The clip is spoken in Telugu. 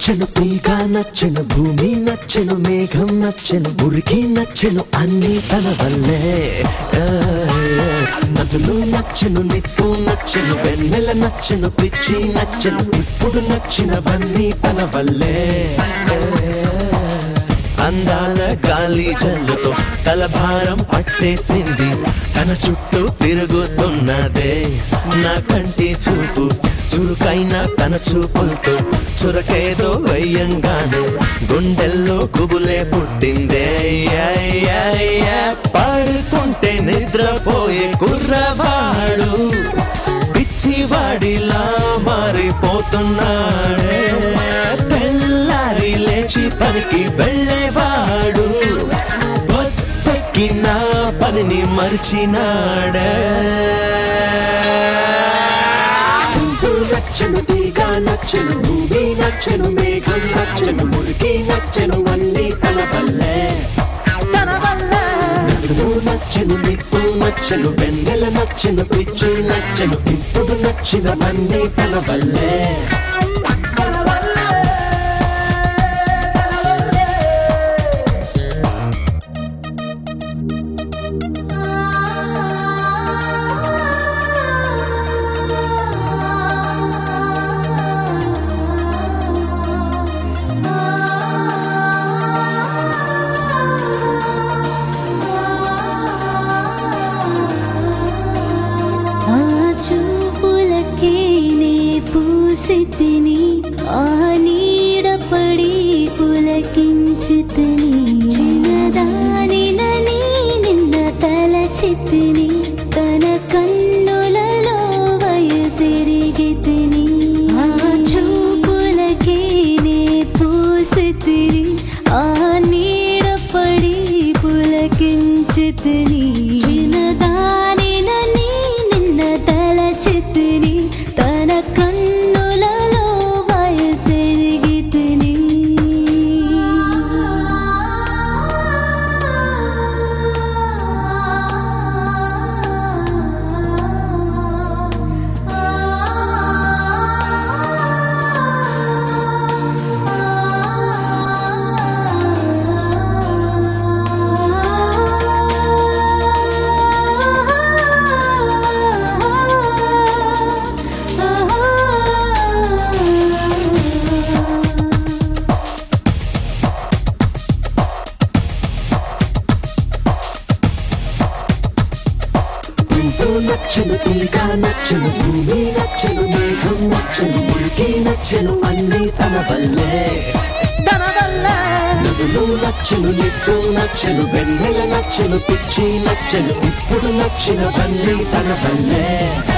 నచ్చెను తీగ నచ్చెను భూమి నచ్చెను మేఘం నచ్చెను మురికి నచ్చెను అన్ని తన వల్లే ఆ, నదులు నచ్చెను నిప్పు నచ్చెను వెన్నెల నచ్చెను పిచ్చి నచ్చెను ఇప్పుడు నచ్చినవన్నీ తన వల్లే ఆ, అందాల గాలి జల్లుతో తల భారం పట్టేసింది తన చుట్టూ తిరుగుతున్నదే నా కంటి చూపు చురుకైన తన చూపులతో చురకేదో వయ్యంగానే గుండెల్లో గుబులే పుట్టిందే యా, యా, యా. పడుకుంటే నిద్రపోయే కుర్రవాడు పిచ్చివాడిలా మారిపోతున్నాడే తెల్లారి లేచి పనికి వెళ్ళేవాడు పొద్దెక్కి నా పనిని మరిచినాడే పువ్వు నచ్చను తీగ నచ్చను భూమి నచ్చను మేఘం నచ్చను మురికి నచ్చను అన్ని తన వల్లే తన వల్లే నదులు నచ్చను నిప్పు నచ్చను వెన్నెల నచ్చను పిచ్చి నచ్చను ఇప్పుడు నచ్చినవన్నీ తన వల్లే ఆ చూపులకే నే పూసితిని ఆ నీడపడి పులకించితిని చిన్నదానినని నిన్న తలచితిని తన కన్నులలో వయసిరిగితిని ఆ చూపులకే నే పూసితిని ఆ నీడపడి పులకించితిని చిన్నదానినని నిన్న తలచితిని తన కన్నులలో వయసెరిగితిని పువ్వు నచ్చను తీగ నచ్చను భూమి నచ్చను మేఘం నచ్చను మురికి నచ్చను అన్ని తన వల్లే తన వల్లే నదులు నచ్చను నిప్పు నచ్చను వెన్నెల నచ్చను పిచ్చి నచ్చను ఇప్పుడు నచ్చినవన్నీ తన వల్లే